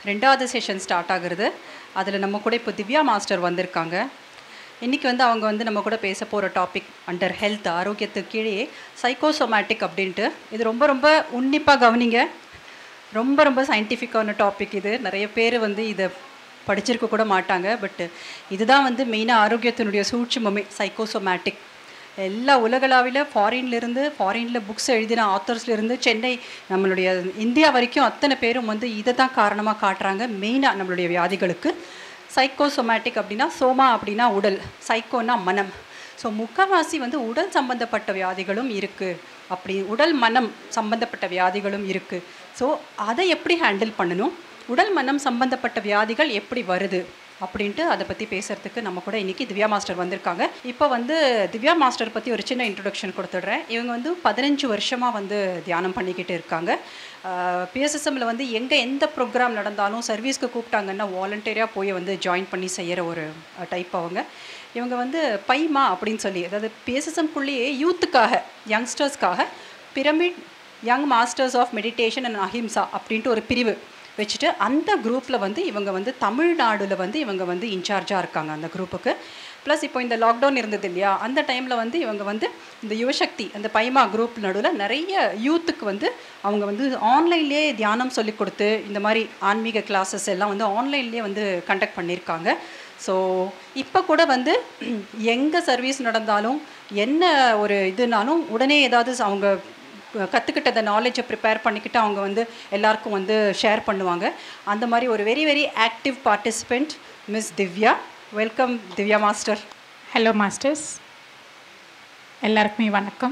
ரெண்டாவது session start ஆகுறது அதில் நம்ம கூட இப்போ திவ்யா மாஸ்டர் வந்திருக்காங்க இன்றைக்கி வந்து அவங்க வந்து நம்ம கூட பேச போகிற டாபிக் அண்டர் ஹெல்த் ஆரோக்கியத்துக்கு கீழே சைக்கோசோமேட்டிக் அப்படின்ட்டு இது ரொம்ப ரொம்ப உன்னிப்பாக கவனிங்க ரொம்ப ரொம்ப சயின்டிஃபிக்கான டாபிக் இது நிறைய பேர் வந்து இதை படிச்சிருக்க கூட மாட்டாங்க பட் இதுதான் வந்து மெயினாக ஆரோக்கியத்தினுடைய சூட்சுமமே சைக்கோசோமேட்டிக் எல்லா உலகளாவில் ஃபாரின்லேருந்து ஃபாரினில் புக்ஸ் எழுதின ஆத்தர்ஸ்லேருந்து சென்னை நம்மளுடைய இந்தியா வரைக்கும் அத்தனை பேரும் வந்து இதை தான் காரணமாக காட்டுறாங்க மெயினாக நம்மளுடைய வியாதிகளுக்கு சைக்கோசோமேட்டிக் அப்படின்னா சோமா அப்படின்னா உடல் சைக்கோனா மனம் ஸோ முக்கவாசி வந்து உடல் சம்பந்தப்பட்ட வியாதிகளும் இருக்குது அப்படி உடல் மனம் சம்பந்தப்பட்ட வியாதிகளும் இருக்குது ஸோ அதை எப்படி ஹேண்டில் பண்ணணும் உடல் மனம் சம்பந்தப்பட்ட வியாதிகள் எப்படி வருது அப்படின்ட்டு அதை பற்றி பேசுகிறதுக்கு நம்ம கூட இன்றைக்கி திவ்யா மாஸ்டர் வந்திருக்காங்க இப்போ வந்து திவ்யா மாஸ்டர் பற்றி ஒரு சின்ன இன்ட்ரொடக்ஷன் கொடுத்துட்றேன் இவங்க வந்து பதினஞ்சு வருஷமாக வந்து தியானம் பண்ணிக்கிட்டு இருக்காங்க பிஎஸ்எஸ்எம்மில் வந்து எங்கே எந்த ப்ரோக்ராம் நடந்தாலும் சர்வீஸ்க்கு கூப்பிட்டாங்கன்னா வாலண்டியராக போய் வந்து ஜாயின் பண்ணி செய்கிற ஒரு டைப் அவங்க இவங்க வந்து பைமா அப்படின்னு சொல்லி அதாவது பிஎஸ்எஸ்எம்குள்ளேயே யூத்துக்காக யங்ஸ்டர்ஸ்க்காக pyramid young masters of meditation and ahimsa அப்படின்ட்டு ஒரு பிரிவு வச்சுட்டு அந்த குரூப்பில் வந்து இவங்க வந்து தமிழ்நாடுல வந்து இவங்க வந்து இன்சார்ஜாக இருக்காங்க அந்த குரூப்புக்கு ப்ளஸ் இப்போ இந்த லாக்டவுன் இருந்தது இல்லையா அந்த டைமில் வந்து இவங்க வந்து இந்த யுவசக்தி அந்த பைமா குரூப் நடுவில் நிறைய யூத்துக்கு வந்து அவங்க வந்து ஆன்லைன்லேயே தியானம் சொல்லி கொடுத்து இந்த மாதிரி ஆன்மீக கிளாஸஸ் எல்லாம் வந்து ஆன்லைன்லேயே வந்து கண்டக்ட் பண்ணியிருக்காங்க ஸோ இப்போ கூட வந்து எங்கே சர்வீஸ் நடந்தாலும் என்ன ஒரு இதுனாலும் உடனே ஏதாவது அவங்க கற்றுக்கிட்டத நாலேஜை ப்ரிப்பேர் பண்ணிக்கிட்டு அவங்க வந்து எல்லாருக்கும் வந்து ஷேர் பண்ணுவாங்க அந்த மாதிரி ஒரு very very active participant miss Divya welcome Divya master hello masters எல்லாருக்குமே வணக்கம்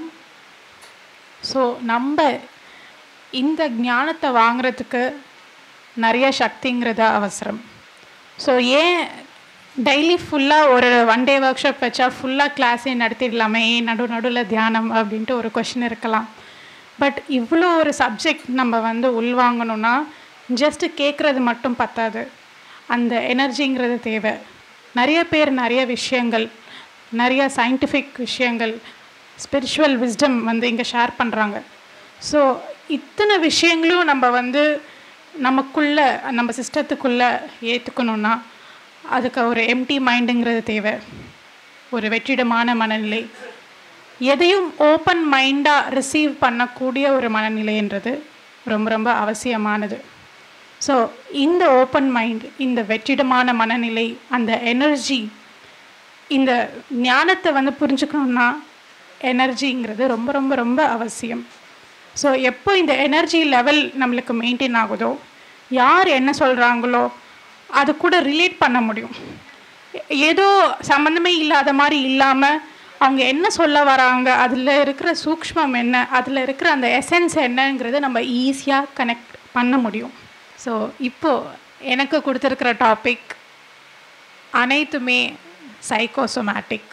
ஸோ நம்ம இந்த ஞானத்தை வாங்குறதுக்கு நிறைய சக்திங்கிறது அவசரம் ஸோ ஏன் டெய்லி ஃபுல்லாக ஒரு ஒன் டே ஒர்க் ஷாப் வச்சா ஃபுல்லாக கிளாஸே நடத்திடலாமே ஏன் நடு நடுவில் தியானம் அப்படின்ட்டு ஒரு கொஷின் இருக்கலாம் பட் இவ்வளோ ஒரு சப்ஜெக்ட் நம்ம வந்து உள்வாங்கணும்னா ஜஸ்ட்டு கேட்குறது மட்டும் பத்தாது அந்த எனர்ஜிங்கிறது தேவை நிறைய பேர் நிறைய விஷயங்கள் நிறைய சயின்டிஃபிக் விஷயங்கள் ஸ்பிரிச்சுவல் விஸ்டம் வந்து இங்கே ஷேர் பண்ணுறாங்க ஸோ இத்தனை விஷயங்களும் நம்ம வந்து நமக்குள்ளே நம்ம சிஸ்டத்துக்குள்ளே ஏற்றுக்கணுன்னா அதுக்கு ஒரு எம்டி மைண்டுங்கிறது தேவை ஒரு வெற்றிடமான மனநிலை எதையும் ஓப்பன் மைண்டாக ரிசீவ் பண்ணக்கூடிய ஒரு மனநிலைன்றது ரொம்ப ரொம்ப அவசியமானது ஸோ இந்த ஓப்பன் மைண்ட் இந்த வெற்றிடமான மனநிலை அந்த எனர்ஜி இந்த ஞானத்தை வந்து புரிஞ்சுக்கணுன்னா எனர்ஜிங்கிறது ரொம்ப ரொம்ப ரொம்ப அவசியம் ஸோ எப்போ இந்த எனர்ஜி லெவல் நம்மளுக்கு மெயின்டைன் ஆகுதோ யார் என்ன சொல்கிறாங்களோ அது கூட ரிலேட் பண்ண முடியும் ஏதோ சம்மந்தமே இல்லாத மாதிரி இல்லாமல் அவங்க என்ன சொல்ல வராங்க அதில் இருக்கிற சூக்ஷ்மம் என்ன அதில் இருக்கிற அந்த எசன்ஸ் என்னங்கிறத நம்ம ஈஸியாக கனெக்ட் பண்ண முடியும் ஸோ இப்போது எனக்கு கொடுத்துருக்கிற டாபிக் அனைத்துமே சைக்கோசோமேட்டிக்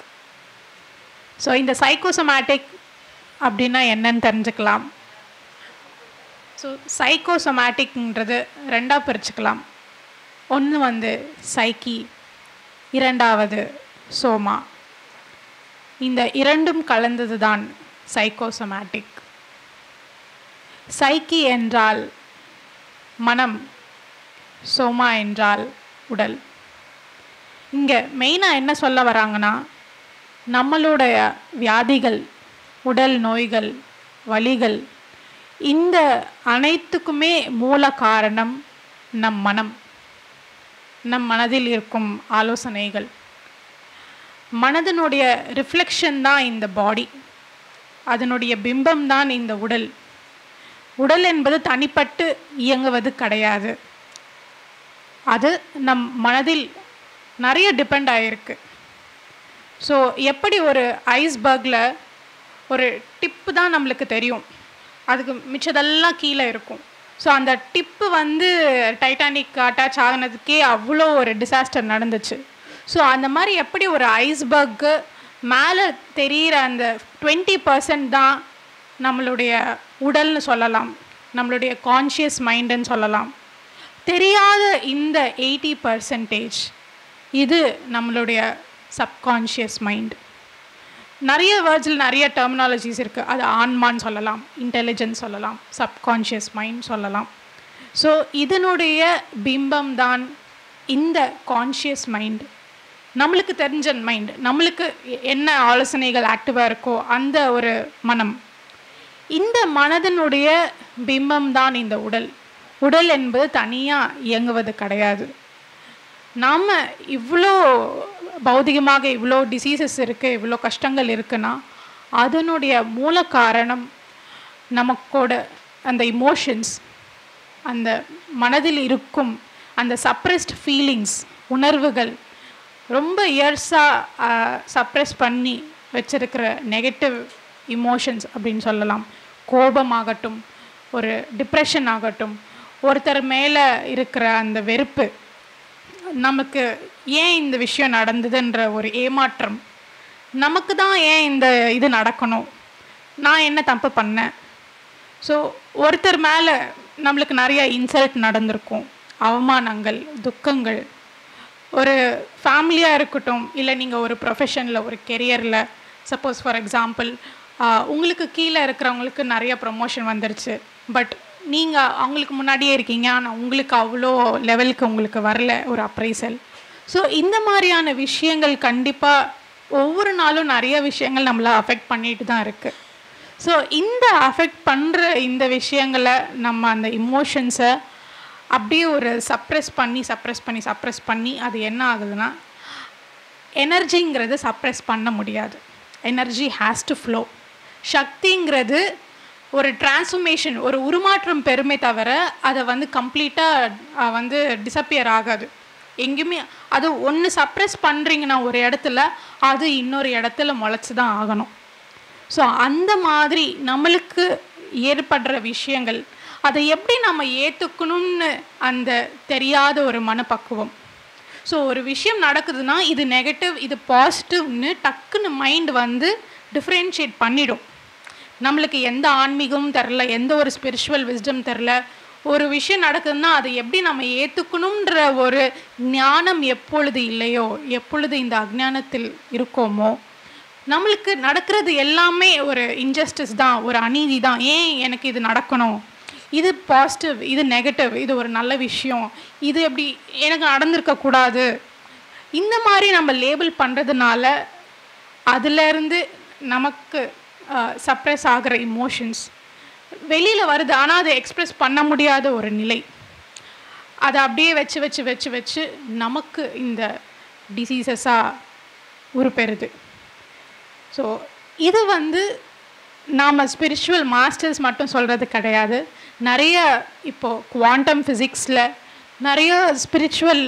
ஸோ இந்த சைக்கோசோமேட்டிக் அப்படின்னா என்னன்னு தெரிஞ்சுக்கலாம் ஸோ சைக்கோசோமேட்டிக்ன்றது ரெண்டாக பிரிச்சுக்கலாம் ஒன்று வந்து சைக்கி இரண்டாவது சோமா இந்த இரண்டும் கலந்தது தான் சைக்கோசோமேட்டிக் சைக்கி என்றால் மனம் சோமா என்றால் உடல் இங்கே மெயினாக என்ன சொல்ல வராங்கன்னா நம்மளுடைய வியாதிகள் உடல் நோய்கள் வலிகள் இந்த அனைத்துக்குமே மூல காரணம் நம் மனம் நம் மனதில் இருக்கும் ஆலோசனைகள் மனதனுடைய ரிஃப்ளெக்ஷன் தான் இந்த பாடி அதனுடைய பிம்பம் தான் இந்த உடல் உடல் என்பது தனிப்பட்டு இயங்குவது கிடையாது அது நம் மனதில் நிறைய டிபெண்ட் ஆகிருக்கு ஸோ எப்படி ஒரு ஐஸ்பர்கில் ஒரு டிப்பு தான் நம்மளுக்கு தெரியும் அதுக்கு மிச்சதெல்லாம் கீழே இருக்கும் ஸோ அந்த டிப்பு வந்து டைட்டானிக் அட்டாச் ஆகினதுக்கே அவ்வளோ ஒரு டிசாஸ்டர் நடந்துச்சு ஸோ அந்த மாதிரி எப்படி ஒரு ஐஸ்பர்க்கு மேலே தெரிகிற அந்த டுவெண்ட்டி பர்சன்ட் தான் நம்மளுடைய உடல்னு சொல்லலாம் நம்மளுடைய கான்ஷியஸ் மைண்டுன்னு சொல்லலாம் தெரியாத இந்த எயிட்டி பர்சன்டேஜ் இது நம்மளுடைய சப்கான்ஷியஸ் மைண்ட் நிறைய வேர்ட்ஸில் நிறைய டெர்மினாலஜிஸ் இருக்குது அது ஆன்மான்னு சொல்லலாம் இன்டெலிஜென்ஸ் சொல்லலாம் சப்கான்ஷியஸ் மைண்ட் சொல்லலாம் ஸோ இதனுடைய பிம்பம் தான் இந்த கான்ஷியஸ் மைண்ட் நம்மளுக்கு தெரிஞ்ச மைண்ட் நம்மளுக்கு எ- என்ன ஆலோசனைகள் ஆக்டிவாக இருக்கோ அந்த ஒரு மனம் இந்த மனதனுடைய பிம்பம் தான் இந்த உடல் உடல் என்பது தனியாக இயங்குவது கிடையாது நாம் இவ்வளோ பௌதிகமாக இவ்வளோ டிசீசஸ் இருக்குது இவ்வளோ கஷ்டங்கள் இருக்குன்னா அதனுடைய மூல காரணம் நமக்கோட அந்த இமோஷன்ஸ் அந்த மனதில் இருக்கும் அந்த சப்ரெஸ்ட் ஃபீலிங்ஸ் உணர்வுகள் ரொம்ப இயர்ஸாக சப்ரெஸ் பண்ணி வச்சிருக்கிற நெகட்டிவ் இமோஷன்ஸ் அப்படின்னு சொல்லலாம் கோபமாகட்டும் ஒரு டிப்ரெஷன் ஆகட்டும் ஒருத்தர் மேலே இருக்கிற அந்த வெறுப்பு நமக்கு ஏன் இந்த விஷயம் நடந்ததுன்ற ஒரு ஏமாற்றம் நமக்கு தான் ஏன் இந்த இது நடக்கணும் நான் என்ன தப்பு பண்ணேன் ஸோ ஒருத்தர் மேலே நம்மளுக்கு நிறைய இன்சல்ட் நடந்திருக்கும் அவமானங்கள் துக்கங்கள் ஒரு ஃபேமிலியாக இருக்கட்டும் இல்லை நீங்கள் ஒரு ப்ரொஃபஷனில் ஒரு கெரியரில் சப்போஸ் ஃபார் எக்ஸாம்பிள் உங்களுக்கு கீழே இருக்கிறவங்களுக்கு நிறைய ப்ரொமோஷன் வந்துருச்சு பட் நீங்கள் அவங்களுக்கு முன்னாடியே இருக்கீங்க ஆனால் உங்களுக்கு அவ்வளோ லெவலுக்கு உங்களுக்கு வரல ஒரு அப்ரைசல் ஸோ இந்த மாதிரியான விஷயங்கள் கண்டிப்பாக ஒவ்வொரு நாளும் நிறைய விஷயங்கள் நம்மளை அஃபெக்ட் பண்ணிட்டு தான் இருக்குது ஸோ இந்த அஃபெக்ட் பண்ணுற இந்த விஷயங்களை நம்ம அந்த இமோஷன்ஸை அப்படியே ஒரு சப்ரெஸ் பண்ணி சப்ரெஸ் பண்ணி சப்ரெஸ் பண்ணி அது என்ன ஆகுதுன்னா எனர்ஜிங்கிறது சப்ரெஸ் பண்ண முடியாது எனர்ஜி ஹேஸ் டு ஃப்ளோ சக்திங்கிறது ஒரு டிரான்ஸ்ஃபர்மேஷன் ஒரு உருமாற்றம் பெருமை தவிர அதை வந்து கம்ப்ளீட்டாக வந்து டிசப்பியர் ஆகாது எங்கேயுமே அது ஒன்று சப்ரெஸ் பண்ணுறீங்கன்னா ஒரு இடத்துல அது இன்னொரு இடத்துல முளைச்சி தான் ஆகணும் ஸோ அந்த மாதிரி நம்மளுக்கு ஏற்படுற விஷயங்கள் அதை எப்படி நம்ம ஏற்றுக்கணும்னு அந்த தெரியாத ஒரு மனப்பக்குவம் ஸோ ஒரு விஷயம் நடக்குதுன்னா இது நெகட்டிவ் இது பாசிட்டிவ்னு டக்குன்னு மைண்ட் வந்து டிஃப்ரென்ஷியேட் பண்ணிடும் நம்மளுக்கு எந்த ஆன்மீகமும் தெரில எந்த ஒரு ஸ்பிரிச்சுவல் விஸ்டம் தெரில ஒரு விஷயம் நடக்குதுன்னா அதை எப்படி நம்ம ஏற்றுக்கணுன்ற ஒரு ஞானம் எப்பொழுது இல்லையோ எப்பொழுது இந்த அஜ்ஞானத்தில் இருக்கோமோ நம்மளுக்கு நடக்கிறது எல்லாமே ஒரு இன்ஜஸ்டிஸ் தான் ஒரு அநீதி தான் ஏன் எனக்கு இது நடக்கணும் இது பாசிட்டிவ் இது நெகட்டிவ் இது ஒரு நல்ல விஷயம் இது எப்படி எனக்கு நடந்திருக்கக்கூடாது இந்த மாதிரி நம்ம லேபிள் பண்ணுறதுனால அதுலேருந்து நமக்கு சப்ரெஸ் ஆகிற இமோஷன்ஸ் வெளியில் வருது ஆனால் அதை எக்ஸ்ப்ரெஸ் பண்ண முடியாத ஒரு நிலை அதை அப்படியே வச்சு வச்சு வச்சு வச்சு நமக்கு இந்த டிசீசஸாக உருப்பெறுது ஸோ இது வந்து நாம் ஸ்பிரிச்சுவல் மாஸ்டர்ஸ் மட்டும் சொல்கிறது கிடையாது நிறைய இப்போது குவாண்டம் ஃபிசிக்ஸில் நிறைய ஸ்பிரிச்சுவல்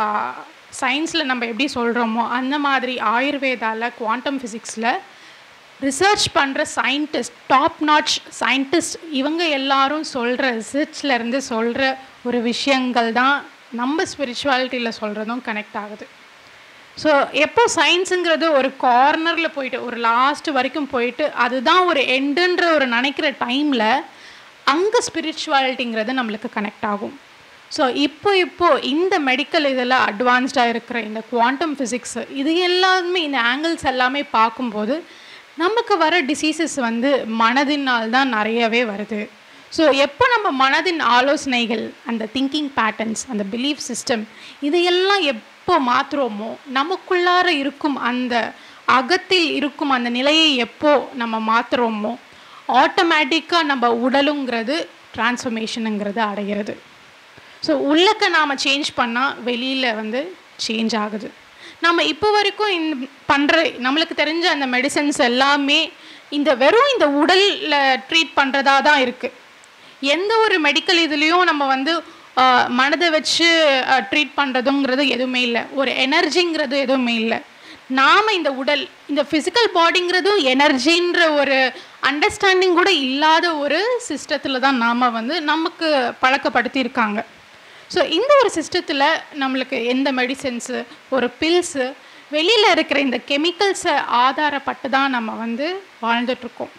சயின்ஸில் நம்ம எப்படி சொல்கிறோமோ அந்த மாதிரி ஆயுர்வேதாவில் குவாண்டம் ஃபிசிக்ஸில் ரிசர்ச் பண்ணுற சயின்டிஸ்ட் டாப் நாட்ச் சயின்டிஸ்ட் இவங்க எல்லாரும் சொல்கிற ரிசர்ச்லேருந்து சொல்கிற ஒரு விஷயங்கள் தான் நம்ம ஸ்பிரிச்சுவாலிட்டியில் சொல்கிறதும் கனெக்ட் ஆகுது ஸோ எப்போ சயின்ஸுங்கிறது ஒரு கார்னரில் போயிட்டு ஒரு லாஸ்ட் வரைக்கும் போயிட்டு அதுதான் ஒரு எண்டுன்ற ஒரு நினைக்கிற டைமில் அங்கே ஸ்பிரிச்சுவாலிட்டிங்கிறது நம்மளுக்கு கனெக்ட் ஆகும் ஸோ இப்போ இப்போ இந்த மெடிக்கல் இதில் அட்வான்ஸ்டாக இருக்கிற இந்த குவாண்டம் ஃபிசிக்ஸ் இது எல்லாமே இந்த ஆங்கிள்ஸ் எல்லாமே பார்க்கும்போது நமக்கு வர டிசீசஸ் வந்து மனதினால் தான் நிறையவே வருது ஸோ எப்போ நம்ம மனதின் ஆலோசனைகள் அந்த திங்கிங் பேட்டர்ன்ஸ் அந்த பிலீஃப் சிஸ்டம் இதையெல்லாம் எப்போ மாற்றுறோமோ நமக்குள்ளார இருக்கும் அந்த அகத்தில் இருக்கும் அந்த நிலையை எப்போ நம்ம மாற்றுறோமோ ஆட்டோமேட்டிக்காக நம்ம உடலுங்கிறது டிரான்ஸ்ஃபர்மேஷனுங்கிறது அடைகிறது ஸோ உள்ளக்க நாம் சேஞ்ச் பண்ணால் வெளியில் வந்து சேஞ்ச் ஆகுது நம்ம இப்போ வரைக்கும் இந்த பண்ணுற நம்மளுக்கு தெரிஞ்ச அந்த மெடிசன்ஸ் எல்லாமே இந்த வெறும் இந்த உடலில் ட்ரீட் பண்ணுறதா தான் இருக்குது எந்த ஒரு மெடிக்கல் இதுலேயும் நம்ம வந்து ஆஹ், மனதை வச்சு ட்ரீட் பண்ணுறதுங்கிறது எதுவுமே இல்லை ஒரு எனர்ஜிங்கிறது எதுவுமே இல்லை நாம் இந்த உடல் இந்த ஃபிசிக்கல் பாடிங்கிறதும் எனர்ஜின்ற ஒரு அண்டர்ஸ்டாண்டிங் கூட இல்லாத ஒரு சிஸ்டத்தில் தான் நாம் வந்து நமக்கு பழக்கப்படுத்தியிருக்காங்க ஸோ இந்த ஒரு சிஸ்டத்தில் நம்மளுக்கு எந்த மெடிசன்ஸு ஒரு பில்ஸு வெளியில் இருக்கிற இந்த கெமிக்கல்ஸை ஆதாரப்பட்டு தான் நம்ம வந்து வாழ்ந்துட்டுருக்கோம்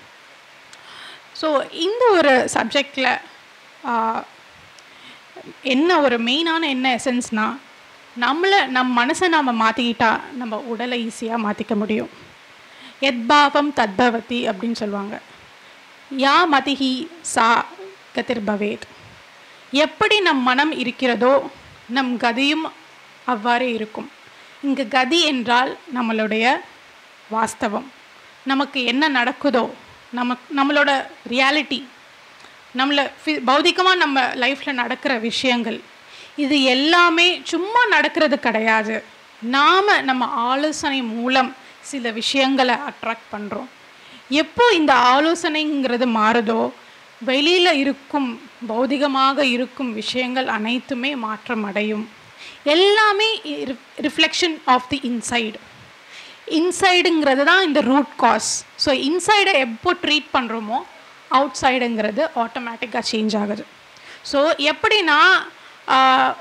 ஸோ இந்த ஒரு சப்ஜெக்டில் என்ன ஒரு மெயினான என்ன எசன்ஸ்னால் நம்மளை நம் மனசை நாம் மாற்றிக்கிட்டா நம்ம உடலை ஈஸியாக மாற்றிக்க முடியும் எத்பாவம் தத்பவதி அப்படின்னு சொல்லுவாங்க யா மதிஹி சா கதிர் பவேத் எப்படி நம் மனம் இருக்கிறதோ நம் கதியும் அவ்வாறே இருக்கும் இங்கு கதி என்றால் நம்மளுடைய வாஸ்தவம் நமக்கு என்ன நடக்குதோ நமக்கு நம்மளோட ரியாலிட்டி நம்மளை ஃபி பௌதிகமாக நம்ம லைஃப்பில் நடக்கிற விஷயங்கள் இது எல்லாமே சும்மா நடக்கிறது கிடையாது நாம் நம்ம ஆலோசனை மூலம் சில விஷயங்களை அட்ராக்ட் பண்ணுறோம் எப்போ இந்த ஆலோசனைங்கிறது மாறுதோ வெளியில் இருக்கும் பௌதிகமாக இருக்கும் விஷயங்கள் அனைத்துமே மாற்றம் அடையும் எல்லாமே ரிஃப்ளெக்ஷன் ஆஃப் தி இன்சைடு இன்சைடுங்கிறது தான் இந்த ரூட் காஸ் ஸோ இன்சைடை எப்போ ட்ரீட் பண்ணுறோமோ அவுட் சைடுங்கிறது ஆட்டோமேட்டிக்காக சேஞ்ச் ஆகுது ஸோ எப்படின்னா ஆஹ்,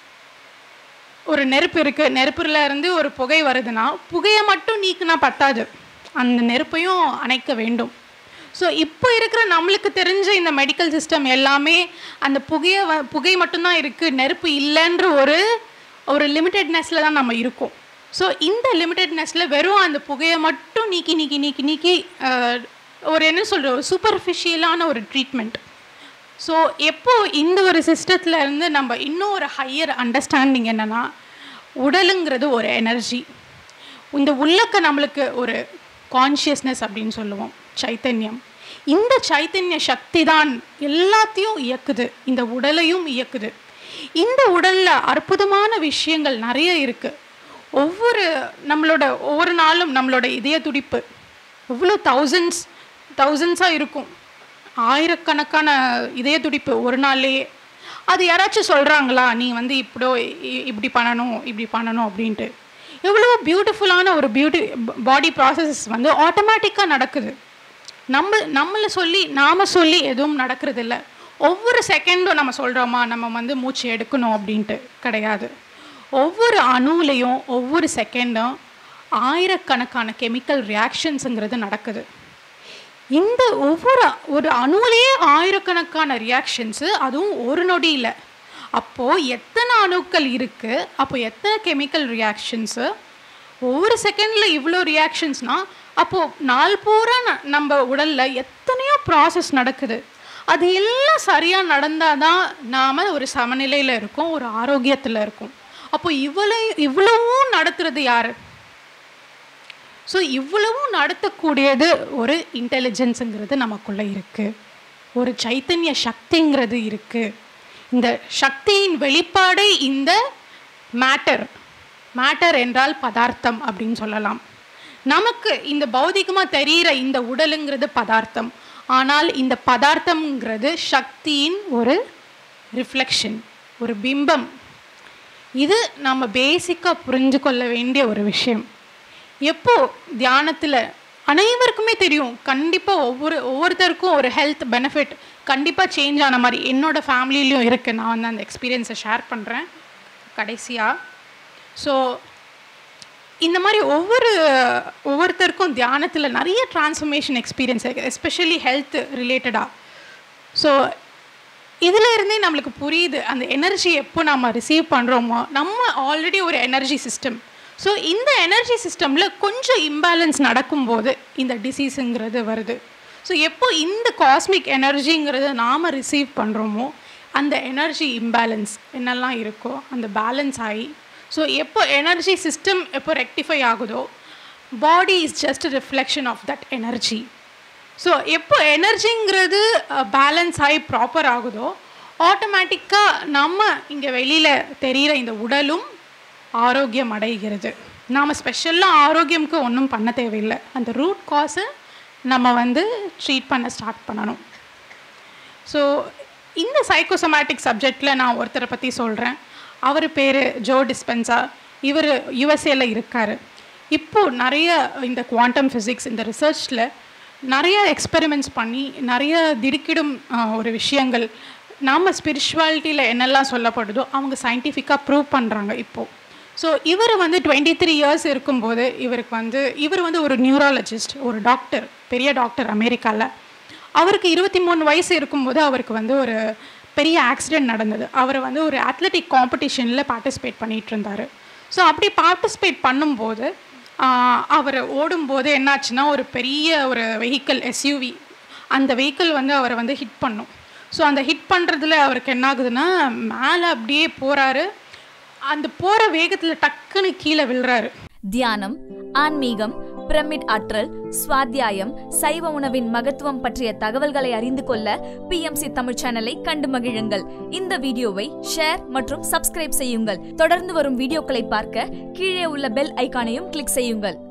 ஒரு நெருப்பு இருக்குது நெருப்புல இருந்து ஒரு புகை வருதுன்னா புகையை மட்டும் நீக்குனா பத்தாது அந்த நெருப்பையும் அணைக்க வேண்டும் ஸோ இப்போ இருக்கிற நம்மளுக்கு தெரிஞ்ச இந்த மெடிக்கல் சிஸ்டம் எல்லாமே அந்த புகையை வ புகை மட்டும்தான் இருக்குது நெருப்பு இல்லைன்ற ஒரு ஒரு லிமிட்டட்னஸில் தான் நம்ம இருக்கோம் ஸோ இந்த லிமிட்டட்னஸில் வெறும் அந்த புகையை மட்டும் நீக்கி நீக்கி நீக்கி நீக்கி ஆஹ், ஒரு என்ன சொல்கிற ஒரு சூப்பர்ஃபிஷியலான ஒரு ட்ரீட்மெண்ட் ஸோ எப்போ இந்த ஒரு சிஸ்டத்துல இருந்து நம்ம இன்னும் ஒரு ஹையர் அண்டர்ஸ்டாண்டிங் என்னன்னா உடலுங்கிறது ஒரு எனர்ஜி இந்த உள்ளக்க நம்மளுக்கு ஒரு கான்ஷியஸ்னஸ் அப்படின்னு சொல்லுவோம் சைத்தன்யம் இந்த சைத்தன்ய சக்தி தான் எல்லாத்தையும் இயக்குது இந்த உடலையும் இயக்குது இந்த உடலில் அற்புதமான விஷயங்கள் நிறைய இருக்குது ஒவ்வொரு நம்மளோட ஒவ்வொரு நாளும் நம்மளோட இதய துடிப்பு எவ்வளோ தௌசண்ட்ஸ் தௌசண்ட்ஸாக இருக்கும் ஆயிரக்கணக்கான இதய துடிப்பு ஒரு நாள்லேயே அது யாராச்சும் சொல்கிறாங்களா நீ வந்து இப்படோ இ- இப்படி பண்ணணும் இப்படி பண்ணணும் அப்படின்ட்டு எவ்வளோ பியூட்டிஃபுல்லான ஒரு பியூட்டி பாடி ப்ராசஸஸ் வந்து ஆட்டோமேட்டிக்காக நடக்குது நம்ம நம்மளை சொல்லி நாம் சொல்லி எதுவும் நடக்கிறது இல்ல ஒவ்வொரு செகண்டும் நம்ம சொல்கிறோமா நம்ம வந்து மூச்சு எடுக்கணும் அப்படின்ட்டு கிடையாது ஒவ்வொரு அணுவுலையும் ஒவ்வொரு செகண்டும் ஆயிரக்கணக்கான கெமிக்கல் ரியாக்ஷன்ஸுங்கிறது நடக்குது இந்த ஒவ்வொரு ஒரு அணுவிலேயே ஆயிரக்கணக்கான ரியாக்ஷன்ஸு அதுவும் ஒரு நொடியில் அப்போது எத்தனை அணுக்கள் இருக்குது அப்போ எத்தனை கெமிக்கல் ரியாக்ஷன்ஸு ஒவ்வொரு செகண்டில் இவ்வளோ ரியாக்ஷன்ஸ்னால் அப்போது நாள் பூரா ந- நம்ம உடலில் எத்தனையோ ப்ராசஸ் நடக்குது அது எல்லாம் சரியாக நடந்தால் தான் நாம் ஒரு சமநிலையில் இருக்கோம் ஒரு ஆரோக்கியத்தில் இருக்கோம் அப்போ இவ்வளோ இவ்வளவும் நடத்துறது யார் ஸோ இவ்வளவும் நடத்தக்கூடியது ஒரு இன்டெலிஜென்ஸுங்கிறது நமக்குள்ளே இருக்குது ஒரு சைத்தன்ய சக்திங்கிறது இருக்குது இந்த சக்தியின் வெளிப்பாடே இந்த மேட்டர் மேட்டர் என்றால் பதார்த்தம் அப்படின்னு சொல்லலாம் நமக்கு இந்த பௌதிகமாக தெரிகிற இந்த உடலுங்கிறது பதார்த்தம் ஆனால் இந்த பதார்த்தம்ங்கிறது சக்தியின் ஒரு ரிஃப்ளெக்ஷன் ஒரு பிம்பம் இது நம்ம பேசிக்காக புரிஞ்சு கொள்ள வேண்டிய ஒரு விஷயம் எப்போ தியானத்தில் அனைவருக்குமே தெரியும் கண்டிப்பாக ஒவ்வொரு ஒவ்வொருத்தருக்கும் ஒரு ஹெல்த் பெனிஃபிட் கண்டிப்பாக சேஞ்ச் ஆன மாதிரி என்னோட ஃபேமிலிலையும் இருக்குது நான் வந்து அந்த எக்ஸ்பீரியன்ஸை ஷேர் பண்ணுறேன் கடைசியாக ஸோ இந்த மாதிரி ஒவ்வொரு ஒவ்வொருத்தருக்கும் தியானத்தில் நிறைய டிரான்ஸ்ஃபர்மேஷன் எக்ஸ்பீரியன்ஸ் இருக்குது எஸ்பெஷலி ஹெல்த் ரிலேட்டடாக ஸோ இதில் இருந்தே நம்மளுக்கு புரியுது அந்த எனர்ஜி எப்போ நம்ம ரிசீவ் பண்ணுறோமோ நம்ம ஆல்ரெடி ஒரு எனர்ஜி சிஸ்டம் ஸோ இந்த எனர்ஜி சிஸ்டமில் கொஞ்சம் இம்பேலன்ஸ் நடக்கும்போது இந்த டிசீஸுங்கிறது வருது ஸோ எப்போ இந்த காஸ்மிக் எனர்ஜிங்கிறத நாம் ரிசீவ் பண்ணுறோமோ அந்த எனர்ஜி இம்பேலன்ஸ் என்னெல்லாம் இருக்கோ அந்த பேலன்ஸ் ஆகி ஸோ எப்போ எனர்ஜி சிஸ்டம் எப்போ ரெக்டிஃபை ஆகுதோ body is just reflection of that energy so எப்போ எனர்ஜிங்கிறது பேலன்ஸ் ஆகி ப்ராப்பர் ஆகுதோ ஆட்டோமேட்டிக்காக நம்ம இங்கே வெளியில் தெரிகிற இந்த உடலும் ஆரோக்கியம் அடைகிறது நாம் ஸ்பெஷலாக ஆரோக்கியம்க்கு ஒன்றும் பண்ண தேவையில்லை அந்த ரூட் காஸை நம்ம வந்து ட்ரீட் பண்ண ஸ்டார்ட் பண்ணணும் ஸோ இந்த சைக்கோசோமேட்டிக் சப்ஜெக்டில் நான் ஒருத்தரை பற்றி சொல்கிறேன் அவர் பேர் ஜோ டிஸ்பென்சா இவர் யுஎஸ்ஏல இருக்கார் இப்போது நிறைய இந்த குவாண்டம் ஃபிசிக்ஸ் இந்த ரிசர்ச்சில் நிறைய எக்ஸ்பெரிமெண்ட்ஸ் பண்ணி நிறைய திடுக்கிடும் ஆஹ், ஒரு விஷயங்கள் நாம் ஸ்பிரிச்சுவாலிட்டியில் என்னெல்லாம் சொல்லப்படுதோ அவங்க சயின்டிஃபிக்காக ப்ரூவ் பண்ணுறாங்க இப்போது ஸோ இவர் வந்து டுவெண்ட்டி த்ரீ இயர்ஸ் இருக்கும்போது இவருக்கு வந்து இவர் வந்து ஒரு நியூராலஜிஸ்ட் ஒரு டாக்டர் பெரிய டாக்டர் அமெரிக்காவில் அவருக்கு இருபத்தி மூணு வயசு இருக்கும்போது அவருக்கு வந்து ஒரு பெரிய ஆக்சிடென்ட் நடந்தது அவர் வந்து ஒரு அத்லெட்டிக் காம்படிஷனில் பார்ட்டிசிபேட் பண்ணிகிட்டு இருந்தார் ஸோ அப்படி பார்ட்டிசிபேட் பண்ணும்போது ஆஹ், அவர் ஓடும்போது என்னாச்சுன்னா ஒரு பெரிய ஒரு வெஹிக்கிள் எஸ்யூவி அந்த வெஹிக்கிள் வந்து அவரை வந்து ஹிட் பண்ணும் ஸோ அந்த ஹிட் பண்ணுறதுல அவருக்கு என்ன ஆகுதுன்னா மேலே அப்படியே போகிறாரு அந்த போகிற வேகத்தில் டக்குன்னு கீழே விழுறாரு தியானம் ஆன்மீகம் பிரமிட் ஆற்றல் சுவாத்தியாயம் சைவ உணவின் மகத்துவம் பற்றிய தகவல்களை அறிந்து கொள்ள பிஎம்சி தமிழ் சேனலை கண்டு மகிழுங்கள் இந்த வீடியோவை ஷேர் மற்றும் சப்ஸ்கிரைப் செய்யுங்கள் தொடர்ந்து வரும் வீடியோக்களை பார்க்க கீழே உள்ள பெல் ஐகானையும் கிளிக் செய்யுங்கள்